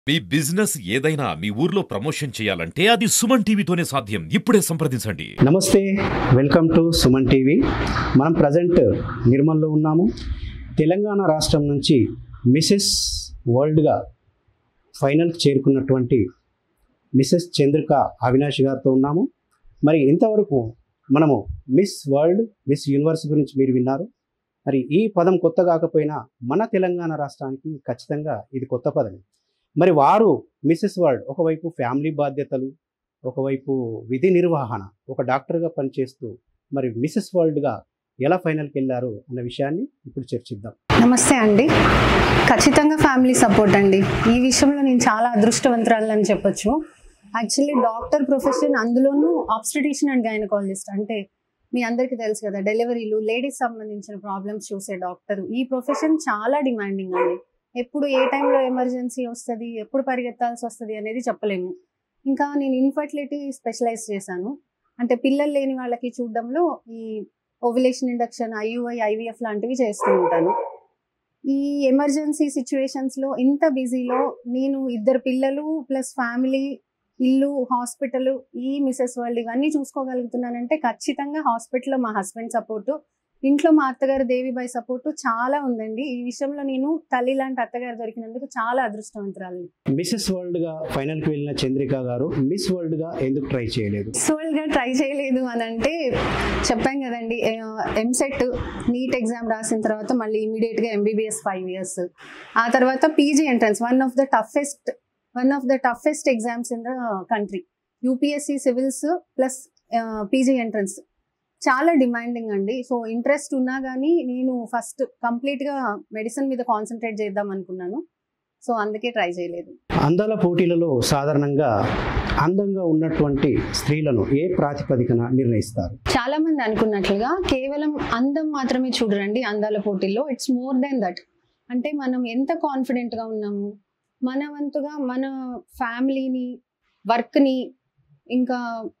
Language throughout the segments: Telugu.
మీ బిజినెస్ ఏదైనా మీ ఊర్లో ప్రమోషన్ చేయాలంటే అది సుమన్ టీవీతోనే సాధ్యం ఇప్పుడే సంప్రదించండి నమస్తే వెల్కమ్ టు సుమన్ టీవీ మనం ప్రజెంట్ నిర్మల్లో ఉన్నాము తెలంగాణ రాష్ట్రం నుంచి మిసెస్ వరల్డ్గా ఫైనల్కి చేరుకున్నటువంటి మిసెస్ చంద్రిక అవినాష్ గారితో ఉన్నాము మరి ఇంతవరకు మనము మిస్ వరల్డ్ మిస్ యూనివర్స్ గురించి మీరు విన్నారు మరి ఈ పదం కొత్త కాకపోయినా మన తెలంగాణ రాష్ట్రానికి ఖచ్చితంగా ఇది కొత్త పదమే మరి వారు మిసెస్ వరల్డ్ ఒకవైపు ఫ్యామిలీ బాధ్యతలు ఒకవైపు విధి నిర్వహణ ఒక డాక్టర్గా పనిచేస్తూ మరి మిసెస్ వరల్డ్గా ఎలా ఫైనల్కి వెళ్ళారు అన్న విషయాన్ని ఇప్పుడు చర్చిద్దాం నమస్తే అండి ఖచ్చితంగా ఫ్యామిలీ సపోర్ట్ అండి ఈ విషయంలో నేను చాలా అదృష్టవంతురాలని చెప్పొచ్చు యాక్చువల్లీ డాక్టర్ ప్రొఫెషన్ అందులోనూ ఆబ్స్టిటిషియన్ అండ్ గైనకాలజిస్ట్ అంటే మీ అందరికీ తెలుసు కదా డెలివరీలు లేడీస్ సంబంధించిన ప్రాబ్లమ్స్ చూసే డాక్టర్ ఈ ప్రొఫెషన్ చాలా డిమాండింగ్ అండి ఎప్పుడు ఏ టైంలో ఎమర్జెన్సీ వస్తుంది ఎప్పుడు పరిగెత్తాల్సి వస్తుంది అనేది చెప్పలేము ఇంకా నేను ఇన్ఫర్టిలిటీ స్పెషలైజ్ చేశాను అంటే పిల్లలు లేని వాళ్ళకి చూడడంలో ఈ ఓవిలేషన్ ఇండక్షన్ ఐయుఐ ఐవీఎఫ్ లాంటివి చేస్తూ ఉంటాను ఈ ఎమర్జెన్సీ సిచ్యువేషన్స్లో ఇంత బిజీలో నేను ఇద్దరు పిల్లలు ప్లస్ ఫ్యామిలీ ఇల్లు హాస్పిటల్ ఈ మిసెస్ వరల్డ్ ఇవన్నీ చూసుకోగలుగుతున్నానంటే ఖచ్చితంగా హాస్పిటల్లో మా హస్బెండ్ సపోర్టు ఇంట్లో మా అత్తగారు దేవిబాయి సపోర్టు చాలా ఉందండి ఈ విషయంలో నేను తల్లి లాంటి అత్తగారు దొరికినందుకు చాలా అదృష్టవంతురాలు మిసెస్ వరల్డ్గా ఫైనల్కి వెళ్ళిన చంద్రిక గారు మిస్ వరల్డ్గా ఎందుకు ట్రై చేయలేదు మిస్ గా ట్రై చేయలేదు అని అంటే చెప్పాం కదండి ఎంసెట్ నీట్ ఎగ్జామ్ రాసిన తర్వాత మళ్ళీ ఇమీడియట్గా ఎంబీబీఎస్ ఫైవ్ ఇయర్స్ ఆ తర్వాత PG entrance one of the toughest one of the toughest exams in the country UPSC civils plus PG entrance చాలా డిమాండింగ్ అండి సో ఇంట్రెస్ట్ ఉన్నా కానీ నేను ఫస్ట్ కంప్లీట్గా మెడిసిన్ మీద కాన్సన్ట్రేట్ చేద్దాం అనుకున్నాను సో అందుకే ట్రై చేయలేదు అందాల పోటీలలో సాధారణంగా అందంగా ఉన్నటువంటి స్త్రీలను ఏ ప్రాతిపదికన నిర్ణయిస్తారు చాలా మంది అనుకున్నట్లుగా కేవలం అందం మాత్రమే చూడరండి అందాల పోటీల్లో ఇట్స్ మోర్ దెన్ దట్ అంటే మనం ఎంత కాన్ఫిడెంట్ గా ఉన్నాము మన వంతుగా మన ఫ్యామిలీని వర్క్ని ఇంకా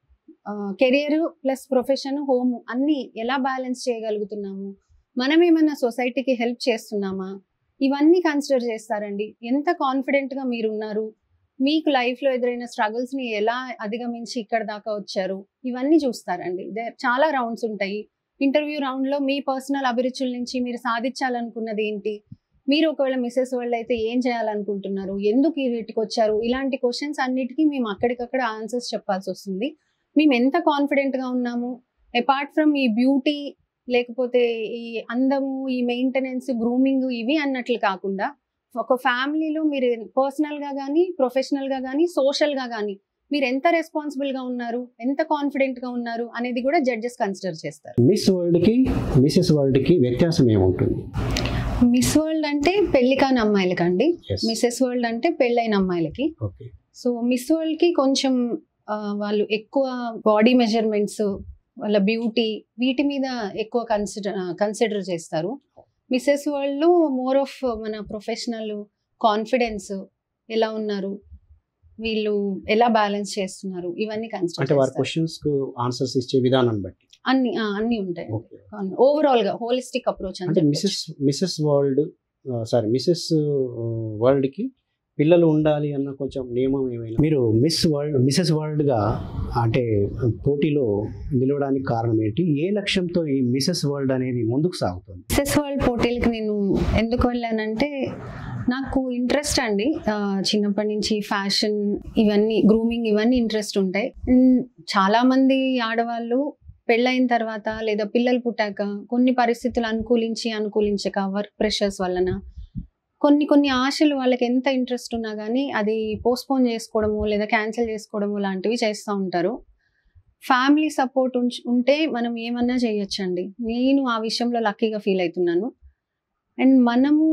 కెరియర్ ప్లస్ ప్రొఫెషన్ హోమ్ అన్ని ఎలా బ్యాలెన్స్ చేయగలుగుతున్నాము మనం ఏమైనా సొసైటీకి హెల్ప్ చేస్తున్నామా ఇవన్నీ కన్సిడర్ చేస్తారండి ఎంత కాన్ఫిడెంట్ గా మీరు ఉన్నారు మీకు లైఫ్ లో ఎదురైన స్ట్రగుల్స్ ని ఎలా అధిగమించి ఇక్కడ దాకా వచ్చారు ఇవన్నీ చూస్తారండి దే- చాలా రౌండ్స్ ఉంటాయి ఇంటర్వ్యూ రౌండ్ లో మీ పర్సనల్ అభిరుచుల నుంచి మీరు సాధించాలనుకున్నది ఏంటి మీరు ఒకవేళ మిస్సెస్ వరల్డ్ అయితే ఏం చేయాలనుకుంటున్నారు ఎందుకు ఈ వీటికి వచ్చారు ఇలాంటి క్వశ్చన్స్ అన్నిటికీ మేము అక్కడికక్కడ ఆన్సర్స్ చెప్పాల్సి వస్తుంది మేము ఎంత కాన్ఫిడెంట్ గా ఉన్నాము అపార్ట్ ఫ్రమ్ ఈ బ్యూటీ లేకపోతే ఈ అందము ఈ మెయింటెనెన్స్ గ్రూమింగ్ ఇవి అన్నట్లు కాకుండా ఒక ఫ్యామిలీలో మీరు పర్సనల్ గా కానీ ప్రొఫెషనల్ గా కానీ సోషల్ గా కానీ మీరు ఎంత రెస్పాన్సిబుల్ గా ఉన్నారు ఎంత కాన్ఫిడెంట్ గా ఉన్నారు అనేది కూడా జడ్జెస్ కన్సిడర్ చేస్తారు మిస్ వరల్డ్కి మిసెస్ వరల్డ్కి వ్యత్యాసం ఏముంటుంది మిస్ వరల్డ్ అంటే పెళ్లి కాని అమ్మాయిలకి అండి Yes. మిస్సెస్ వరల్డ్ అంటే పెళ్ళైన అమ్మాయిలకి ఓకే సో మిస్ వరల్డ్ కి కొంచెం ఆ, వాళ్ళు ఎక్కువ బాడీ మెజర్మెంట్స్ వాళ్ళ బ్యూటీ వీటి మీద ఎక్కువ కన్సిడర్ కన్సిడర్ చేస్తారు మిస్సెస్ వరల్డ్ మోర్ ఆఫ్ మన ప్రొఫెషనల్ కాన్ఫిడెన్స్ ఎలా ఉన్నారు వీళ్ళు ఎలా బ్యాలెన్స్ చేస్తున్నారు ఇవన్నీ అంటే కన్సిడర్ వారి క్వశ్చన్స్ కు ఆన్సర్స్ ఇచ్చే విధానం బట్టి అన్ని ఆ, అన్ని ఉంటాయి ఓకే ఓవరాల్ గా హోలిస్టిక్ అప్రోచ్ అంటే Mrs Mrs World sorry Mrs వరల్డ్కి పిల్లలు ఉండాలి అన్న కొంచెం నియమం ఏమైనా మీరు మిస్ వరల్డ్ మిసెస్ వరల్డ్గా అంటే పోటీలో నిలవడానికి కారణం ఏంటి ఏ లక్ష్యంతో ఈ మిసెస్ వరల్డ్ అనేది ముందుకు సాగుతుంది మిస్సెస్ వరల్డ్ పోటీలకి నేను ఎందుకు వెళ్ళానంటే నాకు ఇంట్రెస్ట్ అండి ఆ, చిన్నప్పటి నుంచి ఫ్యాషన్ ఇవన్నీ గ్రూమింగ్ ఇవన్నీ ఇంట్రెస్ట్ ఉంటాయి ఉమ్, చాలా మంది ఆడవాళ్ళు పెళ్ళైన తర్వాత లేదా పిల్లలు పుట్టాక కొన్ని పరిస్థితులు అనుకూలించి అనుకూలించక వర్క్ ప్రెషర్స్ వలన కొన్ని కొన్ని ఆశలు వాళ్ళకి ఎంత ఇంట్రెస్ట్ ఉన్నా కానీ అది పోస్ట్పోన్ చేసుకోవడము లేదా క్యాన్సిల్ చేసుకోవడము లాంటివి చేస్తూ ఉంటారు ఫ్యామిలీ సపోర్ట్ ఉంటే మనం ఏమన్నా చేయొచ్చండి నేను ఆ విషయంలో లక్కీగా ఫీల్ అవుతున్నాను అండ్ మనము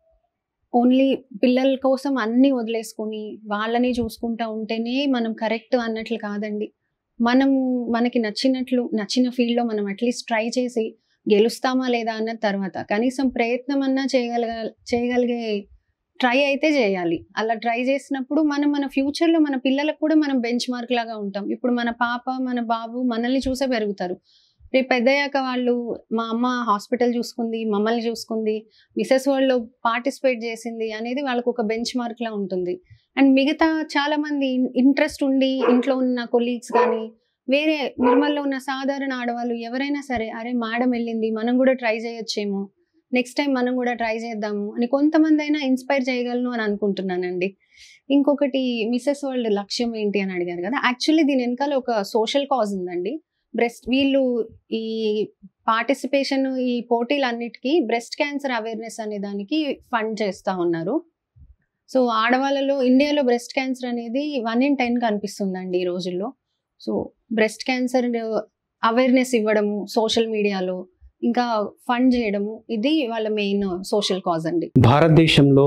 ఓన్లీ పిల్లల కోసం అన్నీ వదిలేసుకొని వాళ్ళని చూసుకుంటా ఉంటేనే మనం కరెక్ట్ అన్నట్లు కాదండి మనము మనకి నచ్చినట్లు నచ్చిన ఫీల్డ్లో మనం అట్లీస్ట్ ట్రై చేసి గెలుస్తామా లేదా అన్న తర్వాత కనీసం ప్రయత్నం అన్నా చేయగలగ చేయగలిగే ట్రై అయితే చేయాలి అలా ట్రై చేసినప్పుడు మనం మన ఫ్యూచర్లో మన పిల్లలకు కూడా మనం బెంచ్ మార్క్ లాగా ఉంటాం ఇప్పుడు మన పాప మన బాబు మనల్ని చూసే పెరుగుతారు రేపు పెద్దయ్యాక వాళ్ళు మా అమ్మ హాస్పిటల్ చూసుకుంది మమ్మల్ని చూసుకుంది మిసెస్ వరల్డ్లో పార్టిసిపేట్ చేసింది అనేది వాళ్ళకు ఒక బెంచ్ మార్క్ లా ఉంటుంది అండ్ మిగతా చాలా మంది ఇంట్రెస్ట్ ఉండి ఇంట్లో ఉన్న కొలీగ్స్ కానీ వేరే నిర్మల్లో ఉన్న సాధారణ ఆడవాళ్ళు ఎవరైనా సరే అరే మేడం వెళ్ళింది మనం కూడా ట్రై చేయొచ్చేమో నెక్స్ట్ టైం మనం కూడా ట్రై చేద్దాము అని కొంతమంది అయినా ఇన్స్పైర్ చేయగలను అని అనుకుంటున్నానండి ఇంకొకటి మిస్సెస్ వరల్డ్ లక్ష్యం ఏంటి అని అడిగారు కదా యాక్చువల్లీ దీని వెనకాల ఒక సోషల్ కాజ్ ఉందండి బ్రెస్ట్ వీళ్ళు ఈ పార్టిసిపేషన్ ఈ పోటీలన్నిటికీ బ్రెస్ట్ క్యాన్సర్ అవేర్నెస్ అనే దానికి ఫండ్ చేస్తూ ఉన్నారు సో ఆడవాళ్ళలో ఇండియాలో బ్రెస్ట్ క్యాన్సర్ అనేది వన్ ఇన్ టెన్ కనిపిస్తుందండి ఈ రోజుల్లో సో బ్రెస్ట్ క్యాన్సర్ అవేర్నెస్ ఇవ్వడము సోషల్ మీడియాలో ఇంకా ఫండ్ చేయడము ఇది వాళ్ళ మెయిన్ సోషల్ కాజ్ అండి భారతదేశంలో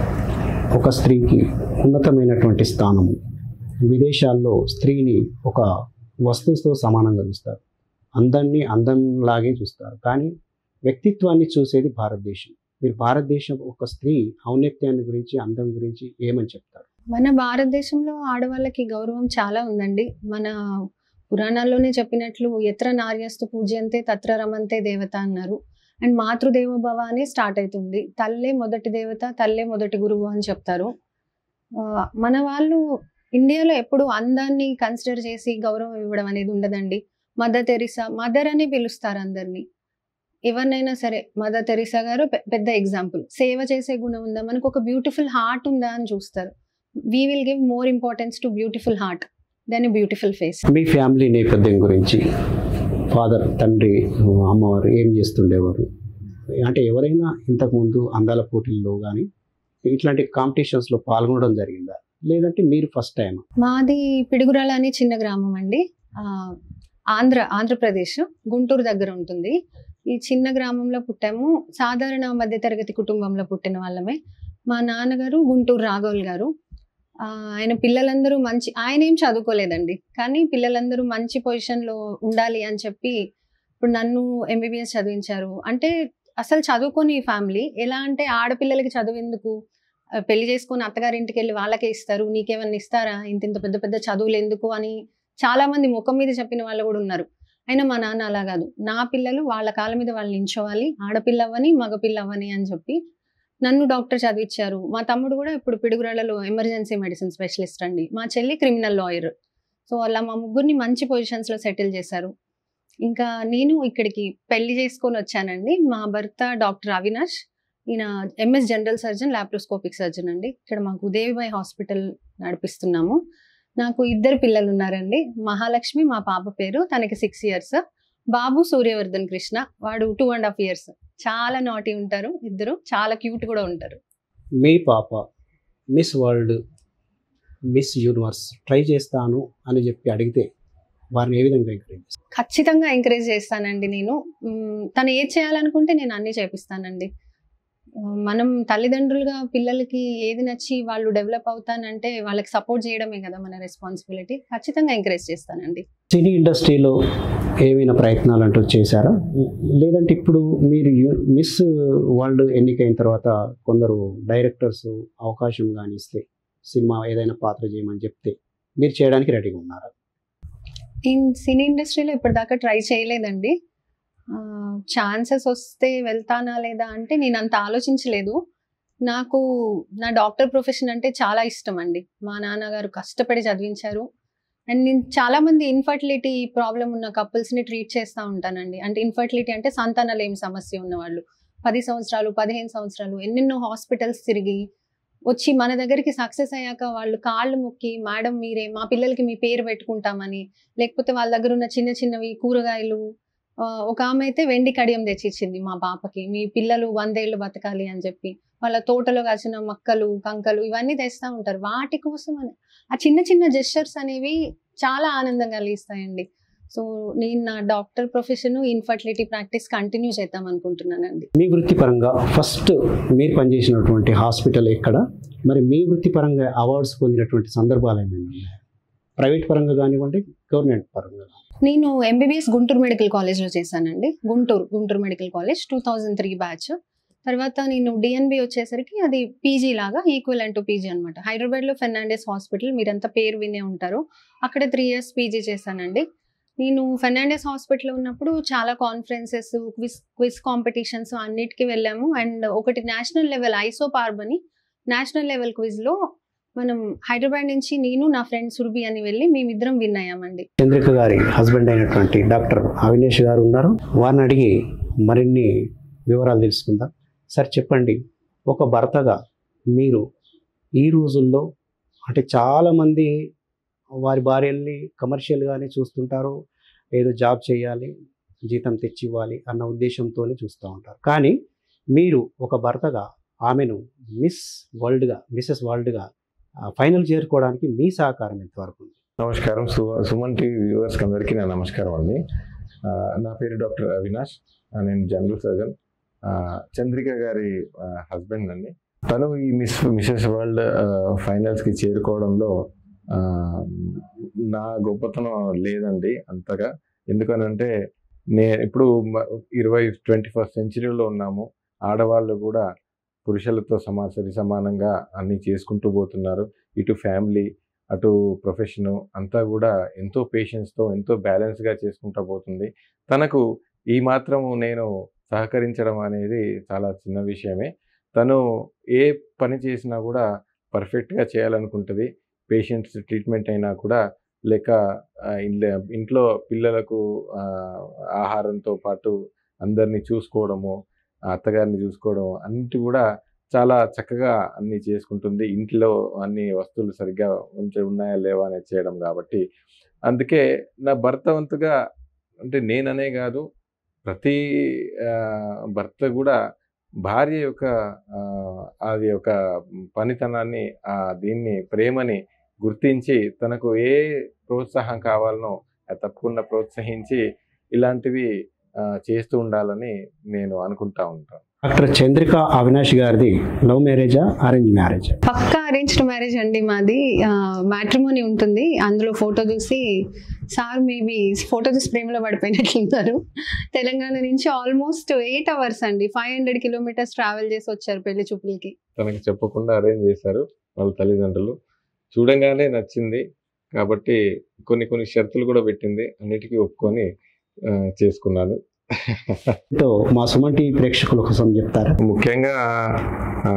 ఒక స్త్రీకి ఉన్నతమైనటువంటి స్థానము విదేశాల్లో స్త్రీని ఒక వస్తువుతో సమానంగా చూస్తారు అందరినీ అందంలాగే చూస్తారు కానీ వ్యక్తిత్వాన్ని చూసేది భారతదేశం మీరు భారతదేశం ఒక స్త్రీ ఔన్నత్యాన్ని గురించి అందం గురించి ఏమని చెప్తారు మన భారతదేశంలో ఆడవాళ్ళకి గౌరవం చాలా ఉందండి మన పురాణాల్లోనే చెప్పినట్లు ఎత్ర నార్యస్తు పూజ్యంతే తత్ర రమంతే దేవత అన్నారు అండ్ మాతృదేవోభవ అని స్టార్ట్ అవుతుంది తల్లే మొదటి దేవత తల్లే మొదటి గురువు అని చెప్తారు ఆ, మన వాళ్ళు ఇండియాలో ఎప్పుడు అందాన్ని కన్సిడర్ చేసి గౌరవం ఇవ్వడం అనేది ఉండదండి మదర్ తెరిసా మదర్ అని పిలుస్తారు అందరినీ ఎవరినైనా సరే మదర్ తెరిసా గారు పె- పెద్ద ఎగ్జాంపుల్ సేవ చేసే గుణం ఉందా మనకు ఒక బ్యూటిఫుల్ హార్ట్ ఉందా అని చూస్తారు we will give more importance to beautiful heart then beautiful face మీ ఫ్యామిలీ నేపథ్యం గురించి ఫాదర్ తండ్రి అమ్మవారు ఏం చేస్తుండేవారు అంటే ఎవరైనా ఇంతకుముందు అందాల పోటీల్లో కానీ ఇట్లాంటి కాంపిటీషన్స్లో పాల్గొనడం జరిగిందా లేదంటే మీరు ఫస్ట్ టైం మాది పిడుగురాల అని చిన్న గ్రామం అండి ఆ, ఆంధ్ర ఆంధ్రప్రదేశ్ గుంటూరు దగ్గర ఉంటుంది ఈ చిన్న గ్రామంలో పుట్టాము సాధారణ మధ్యతరగతి కుటుంబంలో పుట్టిన వాళ్ళమే మా నాన్నగారు గుంటూరు రాఘవుల్ గారు ఆ, ఆయన పిల్లలందరూ మంచి ఆయన ఏం చదువుకోలేదండి కానీ పిల్లలందరూ మంచి పొజిషన్లో ఉండాలి అని చెప్పి ఇప్పుడు నన్ను ఎంబీబీఎస్ చదివించారు అంటే అసలు చదువుకొని ఫ్యామిలీ ఎలా అంటే ఆడపిల్లలకి చదువు ఎందుకు ఆ, పెళ్లి చేసుకొని అత్తగారింటికి వెళ్ళి వాళ్ళకే ఇస్తారు నీకేమన్నా ఇస్తారా ఇంత ఇంత పెద్ద పెద్ద చదువులు ఎందుకు అని చాలా మంది ముఖం మీద చెప్పిన వాళ్ళు కూడా ఉన్నారు అయినా మా నాన్న అలా కాదు నా పిల్లలు వాళ్ళ కాళ్ళ మీద వాళ్ళు నించోవాలి ఆడపిల్ల అవ్వని మగపిల్ల అవ్వని అని చెప్పి నన్ను డాక్టర్ చదివించారు మా తమ్ముడు కూడా ఇప్పుడు పిడుగురాళ్ళలో ఎమర్జెన్సీ మెడిసిన్ స్పెషలిస్ట్ అండి మా చెల్లి క్రిమినల్ లాయర్ సో అలా మా ముగ్గురిని మంచి పొజిషన్స్లో సెటిల్ చేశారు ఇంకా నేను ఇక్కడికి పెళ్లి చేసుకొని వచ్చానండి మా భర్త డాక్టర్ అవినాష్ ఈయన MS general surgeon laparoscopic surgeon అండి ఇక్కడ మాకు ఉదయబాయ్ హాస్పిటల్ నడిపిస్తున్నాము నాకు ఇద్దరు పిల్లలు ఉన్నారండి మహాలక్ష్మి మా పాప పేరు తనకి సిక్స్ ఇయర్స్ బాబు సూర్యవర్ధన్ కృష్ణ వాడు టూ అండ్ హాఫ్ ఇయర్స్ చాలా నాటి ఉంటారు ఇద్దరు చాలా క్యూట్ కూడా ఉంటారు మీ పాప Miss World Miss Universe try చేస్తాను అని చెప్పి అడిగితే వారిని ఏ విధంగా ఎంకరేజ్ చేస్తారు ఖచ్చితంగా ఎంకరేజ్ చేస్తానండి నేను మ్, తను ఏది చేయాలనుకుంటే నేను అన్నీ చేపిస్తానండి ఆ, మనం తల్లిదండ్రులుగా పిల్లలకి ఏది నచ్చి వాళ్ళు డెవలప్ అవుతానంటే వాళ్ళకి సపోర్ట్ చేయడమే కదా మన రెస్పాన్సిబిలిటీ ఖచ్చితంగా ఎంకరేజ్ చేస్తానండి సినీ ఇండస్ట్రీలో ఏమైనా ప్రయత్నాలు అంటూ చేశారా లేదంటే ఇప్పుడు మీరు యు- మిస్ వరల్డ్ ఎన్నికైన తర్వాత కొందరు డైరెక్టర్స్ అవకాశం కానీ ఇస్తే సినిమా ఏదైనా పాత్ర చేయమని చెప్తే మీరు చేయడానికి రెడీగా ఉన్నారా నేను సినీ ఇండస్ట్రీలో ఇప్పటిదాకా ట్రై చేయలేదండి ఛాన్సెస్ వస్తే వెళ్తానా లేదా అంటే నేను అంత ఆలోచించలేదు నాకు నా డాక్టర్ ప్రొఫెషన్ అంటే చాలా ఇష్టం అండి మా నాన్నగారు కష్టపడి చదివించారు అండ్ నేను చాలా మంది ఇన్ఫర్టిలిటీ ప్రాబ్లం ఉన్న కపుల్స్ని ట్రీట్ చేస్తూ ఉంటానండి అంటే ఇన్ఫర్టిలిటీ అంటే సంతానలేమి సమస్య ఉన్నవాళ్ళు పది సంవత్సరాలు పదిహేను సంవత్సరాలు ఎన్నెన్నో హాస్పిటల్స్ తిరిగి వచ్చి మన దగ్గరికి సక్సెస్ అయ్యాక వాళ్ళు కాళ్ళు మొక్కి మేడం మీరే మా పిల్లలకి మీ పేరు పెట్టుకుంటామని లేకపోతే వాళ్ళ దగ్గర ఉన్న చిన్న చిన్నవి కూరగాయలు ఆ, ఒక ఆమె అయితే వెండి కడియం తెచ్చిచ్చింది మా పాపకి మీ పిల్లలు వందేళ్ళు బతకాలి అని చెప్పి వాళ్ళ తోటలో కాసిన మక్కలు కంకలు ఇవన్నీ తెస్తూ ఉంటారు వాటి కోసం అని ఆ చిన్న చిన్న జెస్చర్స్ అనేవి చాలా ఆనందం కలిగిస్తాయండి సో నేను నా doctor profession infertility practice continue చేద్దాం అనుకుంటున్నానండి మీ వృత్తిపరంగా ఫస్ట్ మీరు పనిచేసినటువంటి హాస్పిటల్ ఎక్కడ మరి మీ వృత్తిపరంగా అవార్డ్స్ పొందినటువంటి సందర్భాలు ఏమైనా ఉన్నాయా ప్రైవేట్ పరంగా కానివ్వండి గవర్నమెంట్ పరంగా నేను ఎంబీబీఎస్ గుంటూరు మెడికల్ కాలేజ్లో చేశానండి Guntur Guntur medical college two thousand three batch తర్వాత నేను డిఎన్బి వచ్చేసరికి అది పీజీ లాగా ఈక్వల్ టు పీజీ అనమాట హైదరాబాద్లో ఫెర్నాండెస్ హాస్పిటల్ మీరంతా పేరు వినే ఉంటారు అక్కడ త్రీ ఇయర్స్ పీజీ చేశానండి నేను ఫెర్నాండెస్ హాస్పిటల్లో ఉన్నప్పుడు చాలా కాన్ఫరెన్సెస్ క్విజ్ క్విజ్ కాంపిటీషన్స్ అన్నిటికీ వెళ్ళాము అండ్ ఒకటి నేషనల్ లెవెల్ ఐసో పార్బ్ అని నేషనల్ లెవెల్ క్విజ్లో మనం హైదరాబాద్ నుంచి నేను నా ఫ్రెండ్ సురభి అని వెళ్ళి మేమిద్దరం విన్ అయ్యామండి చంద్రిక గారి హస్బెండ్ అయినటువంటి డాక్టర్ అవినేష్ గారు ఉన్నారు వారిని అడిగి మరిన్ని వివరాలు తెలుసుకుందాం సార్ చెప్పండి ఒక భర్తగా మీరు ఈ రోజుల్లో అంటే చాలామంది వారి భార్యల్ని కమర్షియల్గానే చూస్తుంటారు ఏదో జాబ్ చేయాలి జీతం తెచ్చి ఇవ్వాలి అన్న ఉద్దేశంతోనే చూస్తూ ఉంటారు కానీ మీరు ఒక భర్తగా ఆమెను మిస్ వరల్డ్గా మిస్సెస్ వరల్డ్గా ఫైనల్ చేరుకోవడానికి మీ సహకారం ఎంతవరకు ఉంది నమస్కారం సు సుమన్ టీవీ వ్యూవర్స్కి అందరికీ నా నమస్కారం అండి ఆ, నా పేరు డాక్టర్ అవినాష్ ఆ, నేను జనరల్ సర్జన్ ఆ, చంద్రిక గారి హస్బెండ్ అండి తను ఈ మిస్ మిసెస్ వరల్డ్ ఆ, ఫైనల్స్కి చేరుకోవడంలో ఆ, నా గొప్పతనం లేదండి అంతగా ఎందుకనంటే నే ఇప్పుడు మ- ఇరవై ట్వంటీ ఫస్ట్ సెంచరీలో ఉన్నాము ఆడవాళ్ళు కూడా పురుషులతో సమా సరి సమానంగా అన్నీ చేసుకుంటూ పోతున్నారు ఇటు ఫ్యామిలీ అటు ప్రొఫెషను అంతా కూడా ఎంతో పేషెన్స్తో ఎంతో బ్యాలెన్స్గా చేసుకుంటూ పోతుంది తనకు ఈ మాత్రము నేను సహకరించడం అనేది చాలా చిన్న విషయమే తను ఏ పని చేసినా కూడా పర్ఫెక్ట్గా చేయాలనుకుంటుంది పేషెంట్స్ ట్రీట్మెంట్ అయినా కూడా లేక ఆ, ఇల్ల- ఇంట్లో పిల్లలకు ఆ, ఆహారంతో పాటు అందరినీ చూసుకోవడము ఆ అత్తగారిని చూసుకోవడం అన్నిటి కూడా చాలా చక్కగా అన్ని చేసుకుంటుంది ఇంట్లో అన్ని వస్తువులు సరిగ్గా ఉంచ ఉన్నాయా లేవా అనేది చేయడం కాబట్టి అందుకే నా భర్త వంతుగా అంటే నేననే కాదు ప్రతి ఆ, భర్త కూడా భార్య యొక్క ఆ, అది యొక్క పనితనాన్ని ఆ దీన్ని ప్రేమని గుర్తించి తనకు ఏ ప్రోత్సాహం కావాలనో అది తప్పకుండా ప్రోత్సహించి ఇలాంటివి ఆ, చేస్తూ ఉండాలని నేను అనుకుంటా ఉంటాను డాక్టర్ చంద్రిక అవినాష్ గారిది లవ్ మ్యారేజా అరేంజ్ మ్యారేజ్ పక్కా అరేంజ్డ్ మ్యారేజ్ అండి మాది మ్యాట్రిమోని ఉంటుంది అందులో ఫోటో చూసి సార్ మేబీ ఫోటో చూసి ప్రేమలో పడిపోయినట్లున్నారు తెలంగాణ నుంచి ఆల్మోస్ట్ ఎయిట్ అవర్స్ అండి ఫైవ్ హండ్రెడ్ కిలోమీటర్స్ ట్రావెల్ చేసి వచ్చారు పెళ్లి చూపులకి తనకి చెప్పకుండా అరేంజ్ చేశారు వాళ్ళ తల్లిదండ్రులు చూడంగానే నచ్చింది కాబట్టి కొన్ని కొన్ని షరతులు కూడా పెట్టింది అన్నిటికీ ఒప్పుకొని ఆ, చేసుకున్నాను తో మా సుమన్ టీవీ ప్రేక్షకుల కోసం చెప్తారా ముఖ్యంగా ఆ,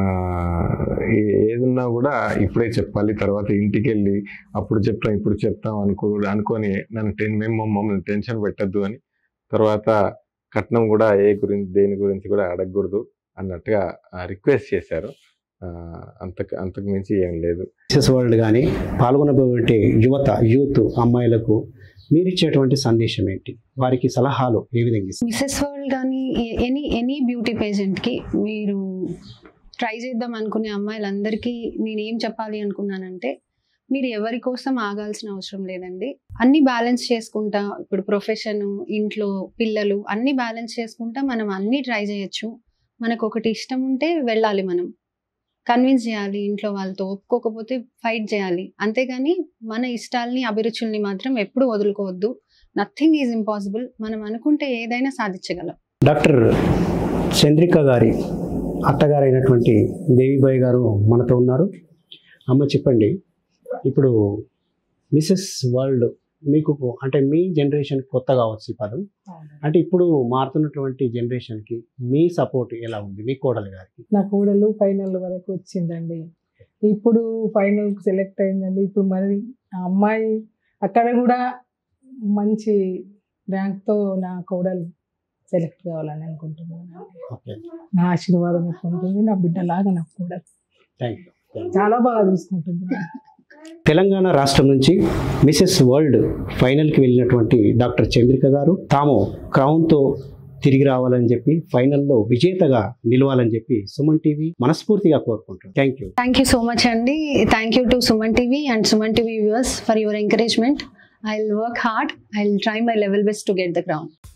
ఏ- ఏదున్నా కూడా ఇప్పుడే చెప్పాలి తర్వాత ఇంటికి వెళ్ళి అప్పుడు చెప్తాం ఇప్పుడు చెప్తాం అనుకో అనుకొని నన్ను టెన్ మేము మమ్మల్ని టెన్షన్ పెట్టద్దు అని తర్వాత కట్నం కూడా ఏ గురించి దేని గురించి కూడా అడగకూడదు అన్నట్టుగా రిక్వెస్ట్ చేశారు ఆ, అంతకు అంతకు మించి ఏం లేదు మిసెస్ వరల్డ్ కానీ పాల్గొనబోయే యువత యూత్ అమ్మాయిలకు మీరు ఇచ్చేటువంటి సందేశం ఏంటి వారికి సలహాలు ఏ విధంగా ఇస్తారు? మిసెస్ వరల్డ్ కానీ ఎనీ ఎనీ బ్యూటీ పేజెంట్కి మీరు ట్రై చేద్దాం అనుకునే అమ్మాయిలందరికీ నేను ఏం చెప్పాలి అనుకున్నానంటే మీరు ఎవరి కోసం ఆగాల్సిన అవసరం లేదండి అన్ని బ్యాలెన్స్ చేసుకుంటా ఇప్పుడు ప్రొఫెషన్ ఇంట్లో పిల్లలు అన్ని బ్యాలెన్స్ చేసుకుంటా మనం అన్ని ట్రై చేయొచ్చు మనకు ఒకటి ఇష్టం ఉంటే వెళ్ళాలి మనం కన్విన్స్ చేయాలి ఇంట్లో వాళ్ళతో ఒప్పుకోకపోతే ఫైట్ చేయాలి అంతేగాని మన ఇష్టాల్ని అభిరుచుల్ని మాత్రం ఎప్పుడు వదులుకోవద్దు నథింగ్ ఈజ్ ఇంపాసిబుల్ మనం అనుకుంటే ఏదైనా సాధించగలం డాక్టర్ చంద్రిక గారి అత్తగారైనటువంటి దేవిబాయి గారు మనతో ఉన్నారు అమ్మ చెప్పండి ఇప్పుడు మిసెస్ వరల్డ్ మీకు అంటే మీ జనరేషన్ కొత్త కావచ్చు ఈ పదం అంటే ఇప్పుడు మారుతున్నటువంటి జనరేషన్కి మీ సపోర్ట్ ఎలా ఉంది మీ కోడలు గారికి నా కోడలు ఫైనల్ వరకు వచ్చిందండి ఇప్పుడు ఫైనల్ సెలెక్ట్ అయిందండి ఇప్పుడు మరి ఆ అమ్మాయి అక్కడ కూడా మంచి ర్యాంక్తో నా కోడలు సెలెక్ట్ కావాలని అనుకుంటున్నాను ఓకే నా ఆశీర్వాదం ఎక్కువ ఉంటుంది నా బిడ్డలాగా నా కోడలు థ్యాంక్ యూ చాలా బాగా చూసుకుంటుంది తెలంగాణ రాష్ట్రం నుంచి మిసెస్ వరల్డ్ ఫైనల్కి వెళ్ళినటువంటి డాక్టర్ చంద్రిక గారు తాము క్రౌన్తో తిరిగి రావాలని చెప్పి ఫైనల్లో విజేతగా నిలవాలని చెప్పి సుమన్ టీవీ మనస్ఫూర్తిగా కోరుకుంటాం thank you thank you so much అండి thank you to Suman TV and Suman TV viewers for your encouragement I will work hard I will try my level best to get the ground